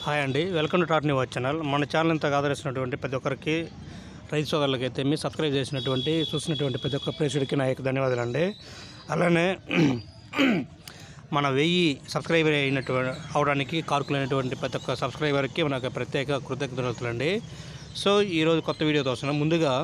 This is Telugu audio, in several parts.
హాయ్ అండి వెల్కమ్ టు టాట్ న్యూస్ ఛానల్ మన ఛానల్ ఇంతగా ఆదరిస్తున్నటువంటి ప్రతి ఒక్కరికి రైతు సోదరులకి అయితే మీ సబ్స్క్రైబ్ చేసినటువంటి చూసినటువంటి ప్రతి ఒక్క ప్రేక్షకుడికి నా యొక్క ధన్యవాదాలు అండి అలానే మన వెయ్యి సబ్స్క్రైబర్ అయినటువంటి అవడానికి కారుకులైనటువంటి ప్రతి ఒక్క సబ్స్క్రైబర్కి మన యొక్క ప్రత్యేక కృతజ్ఞతలు అండి సో ఈరోజు కొత్త వీడియోతో వస్తున్నాం ముందుగా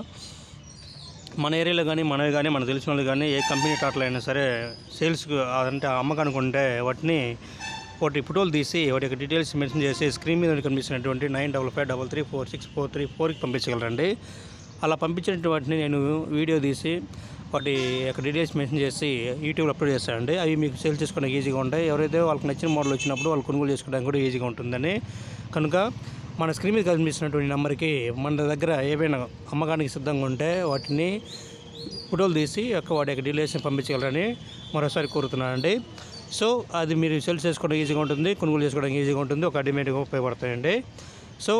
మన ఏరియాలో కానీ మనవి కానీ మనకు తెలిసిన వాళ్ళు కానీ ఏ కంపెనీ టాటలు అయినా సరే సేల్స్ అంటే అమ్మకానికి ఉంటే వాటిని ఒకటి ఫోటోలు తీసి వాటి యొక్క డీటెయిల్స్ మెన్షన్ చేసి స్క్రీన్ మీద కనిపిస్తున్నటువంటి nine double five double three four six four three ఫోర్కి పంపించగలరండి అలా పంపించినటువంటి వాటిని నేను వీడియో తీసి వాటి యొక్క డీటెయిల్స్ మెన్షన్ చేసి యూట్యూబ్లో అప్లోడ్ చేస్తానండి అవి మీకు సేల్ చేసుకోవడానికి ఈజీగా ఉంటాయి ఎవరైతే వాళ్ళకి నచ్చిన మోడల్ వచ్చినప్పుడు వాళ్ళు కొనుగోలు చేసుకోవడానికి కూడా ఈజీగా ఉంటుందని కనుక మన స్క్రీన్ మీద కనిపిస్తున్నటువంటి నెంబర్కి మన దగ్గర ఏవైనా అమ్మకానికి సిద్ధంగా ఉంటే వాటిని ఫోటోలు తీసి యొక్క వాటి యొక్క డీటెయిల్స్ పంపించగలరని మరోసారి కోరుతున్నానండి సో అది మీరు సెల్ చేసుకోవడం ఈజీగా ఉంటుంది కొనుగోలు చేసుకోవడానికి ఈజీగా ఉంటుంది ఒక అడిమేట్గా ఉపయోగపడతాయండి సో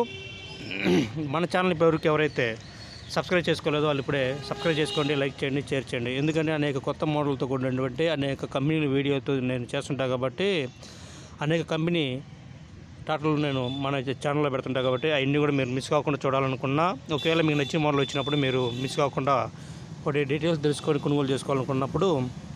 మన ఛానల్ ఇప్పటివరకు ఎవరైతే సబ్స్క్రైబ్ చేసుకోలేదో వాళ్ళు ఇప్పుడే సబ్స్క్రైబ్ చేసుకోండి లైక్ చేయండి షేర్ చేయండి ఎందుకంటే అనేక కొత్త మోడల్తో కూడినటువంటి అనేక కంపెనీల వీడియోతో నేను చేస్తుంటాను కాబట్టి అనేక కంపెనీ టాటలు నేను మన ఛానల్లో పెడుతుంటా కాబట్టి అవన్నీ కూడా మీరు మిస్ కాకుండా చూడాలనుకున్నా ఒకవేళ మీకు నచ్చిన మోడల్ వచ్చినప్పుడు మీరు మిస్ కాకుండా ఒకటి డీటెయిల్స్ తెలుసుకొని కొనుగోలు చేసుకోవాలనుకున్నప్పుడు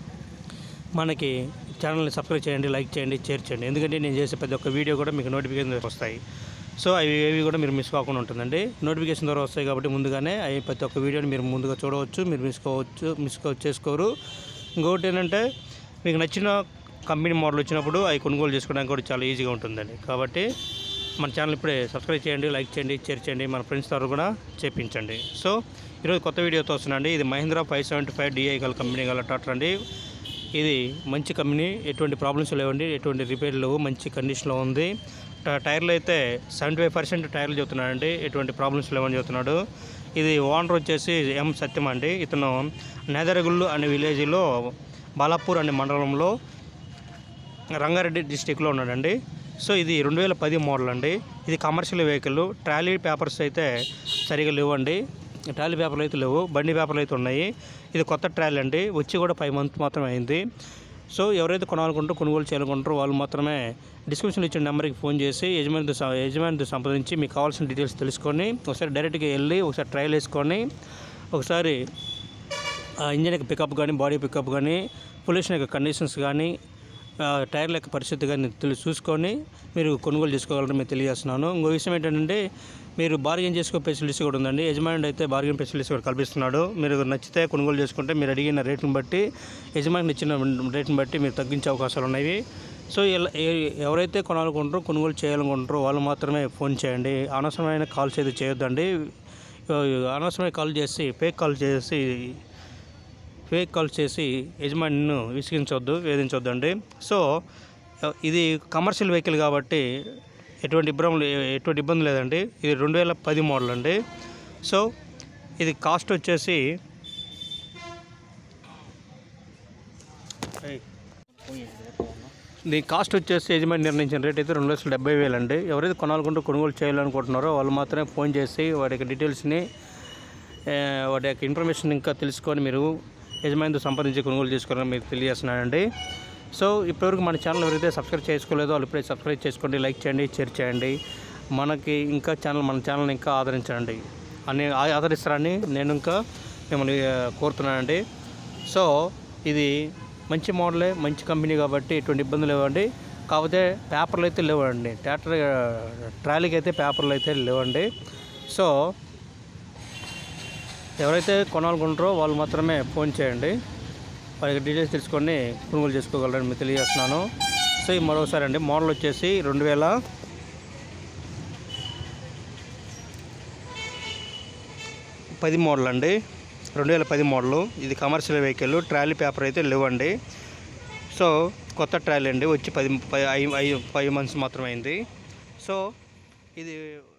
మనకి ఛానల్ని సబ్స్క్రైబ్ చేయండి లైక్ చేయండి షేర్ చేయండి ఎందుకంటే నేను చేసే ప్రతి ఒక్క వీడియో కూడా మీకు నోటిఫికేషన్ వస్తాయి సో అవి ఏవి కూడా మీరు మిస్ కాకుండా ఉంటుందండి నోటిఫికేషన్ ద్వారా వస్తాయి కాబట్టి ముందుగానే అవి ప్రతి ఒక్క వీడియోని మీరు ముందుగా చూడవచ్చు మీరు మిస్ కావచ్చు మిస్ చేసుకోరు ఇంకొకటి ఏంటంటే మీకు నచ్చిన కంపెనీ మోడల్ వచ్చినప్పుడు అవి కొనుగోలు చేసుకోవడానికి కూడా చాలా ఈజీగా ఉంటుందండి కాబట్టి మన ఛానల్ ఇప్పుడే సబ్స్క్రైబ్ చేయండి లైక్ చేయండి షేర్ చేయండి మన ఫ్రెండ్స్ ద్వారా కూడా చేపించండి సో ఈరోజు కొత్త వీడియోతో వస్తున్నాండి ఇది Mahindra five seventy five DI గల కంపెనీ గల టాటర్ అండి ఇది మంచి కంపెనీ ఎటువంటి ప్రాబ్లమ్స్ లేవండి ఎటువంటి రిపేర్ లేవు మంచి కండిషన్లో ఉంది ట- టైర్లు అయితే సెవెంటీ ఫైవ్ పర్సెంట్ టైర్లు చెప్తున్నాడండి ఎటువంటి ప్రాబ్లమ్స్ లేవని చెప్తున్నాడు ఇది ఓనర్ వచ్చేసి ఎం సత్యం అండి ఇతను నేదరగుళ్ళు అనే విలేజ్లో బాలాపూర్ అనే మండలంలో రంగారెడ్డి డిస్టిక్లో ఉన్నాడండి సో ఇది రెండు వేల పది మోడల్ అండి ఇది కమర్షియల్ వెహికల్ ట్రాలీ పేపర్స్ అయితే సరిగా లేవండి ట్రాలీ పేపర్లు అయితే లేవు బండి పేపర్లు అయితే ఉన్నాయి ఇది కొత్త ట్రాలీ అండి వచ్చి కూడా ఫైవ్ మంత్ మాత్రమే అయింది సో ఎవరైతే కొనాలనుకుంటారో కొనుగోలు చేయాలనుకుంటారో వాళ్ళు మాత్రమే డిస్క్రిప్షన్లో ఇచ్చిన నెంబర్కి ఫోన్ చేసి యజమానితో స- యజమానితో సంప్రదించి మీకు కావాల్సిన డీటెయిల్స్ తెలుసుకొని ఒకసారి డైరెక్ట్గా వెళ్ళి ఒకసారి ట్రయల్ వేసుకొని ఒకసారి ఆ ఇంజన్ యొక్క పికప్ కానీ బాడీ పికప్ కానీ పొల్యూషన్ యొక్క కండిషన్స్ కానీ ఆ, టైర్ల యొక్క పరిస్థితి కానీ తెలు చూసుకొని మీరు కొనుగోలు చేసుకోగలరని మీరు తెలియజేస్తున్నాను ఇంకో విషయం ఏంటంటే మీరు బార్గెన్ చేసుకో ఫెసిలిటీస్ కూడా ఉందండి యజమాని అయితే బార్గెన్ ఫెసిలిటీస్ కూడా కల్పిస్తున్నాడు మీరు నచ్చితే కొనుగోలు చేసుకుంటే మీరు అడిగిన రేటుని బట్టి యజమాని ఇచ్చిన రేటుని బట్టి మీరు తగ్గించే అవకాశాలు ఉన్నాయి సో ఇలా ఏ- ఎవరైతే కొనాలనుకుంటారో కొనుగోలు చేయాలనుకుంటారో వాళ్ళు మాత్రమే ఫోన్ చేయండి అనవసరమైన కాల్స్ అయితే చేయొద్దండి అనవసరమైన కాల్ చేసి ఫేక్ కాల్ చేసి ఫేక్ కాల్ చేసి యజమానిను విసిగించవద్దు వేధించవద్దండి సో ఇది కమర్షియల్ వెహికల్ కాబట్టి ఎటువంటి ఇబ్బంది ఎటువంటి ఇబ్బంది లేదండి ఇది రెండు వేల పది మోడల్ అండి సో ఇది కాస్ట్ వచ్చేసి దీని కాస్ట్ వచ్చేసి యజమాని నిర్ణయించిన రేట్ అయితే రెండు లక్షల డెబ్బై వేలు అండి ఎవరైతే కొనాలనుకుంటూ కొనుగోలు చేయాలనుకుంటున్నారో వాళ్ళు మాత్రమే ఫోన్ చేసి వాటి యొక్క డీటెయిల్స్ని ఆ, వాటి యొక్క ఇన్ఫర్మేషన్ ఇంకా తెలుసుకొని మీరు యజమానితో సంప్రదించి కొనుగోలు చేసుకోవాలని మీకు తెలియజేస్తున్నానండి సో ఇప్పటివరకు మన ఛానల్ ఎవరైతే సబ్స్క్రైబ్ చేసుకోలేదో వాళ్ళు ఇప్పుడే సబ్స్క్రైబ్ చేసుకోండి లైక్ చేయండి షేర్ చేయండి మనకి ఇంకా ఛానల్ మన ఛానల్ని ఇంకా ఆదరించండి అని ఆ- ఆదరిస్తారని నేను ఇంకా మిమ్మల్ని ఆ, కోరుతున్నానండి సో ఇది మంచి మోడలే మంచి కంపెనీ కాబట్టి ఎటువంటి ఇబ్బందులు లేవండి కాకపోతే పేపర్లు అయితే లేవండి ట్రాక్టర్ ట్రాలీకి అయితే పేపర్లు అయితే లేవండి సో ఎవరైతే కొనాలనుకుంటారో వాళ్ళు మాత్రమే ఫోన్ చేయండి వాళ్ళకి డీటెయిల్స్ తెలుసుకొని కొనుగోలు చేసుకోగలరని మీకు తెలియజేస్తున్నాను సో ఇది మరోసారి అండి మోడల్ వచ్చేసి రెండు వేల పది మోడల్ అండి రెండు వేల పది మోడలు ఇది కమర్షియల్ వెహికల్ ట్రాలీ పేపర్ అయితే లేవండి సో కొత్త ట్రాలీ అండి వచ్చి పది పై- ఐ- ఐ- ఫైవ్ మంత్స్ మాత్రమే అయింది సో ఇది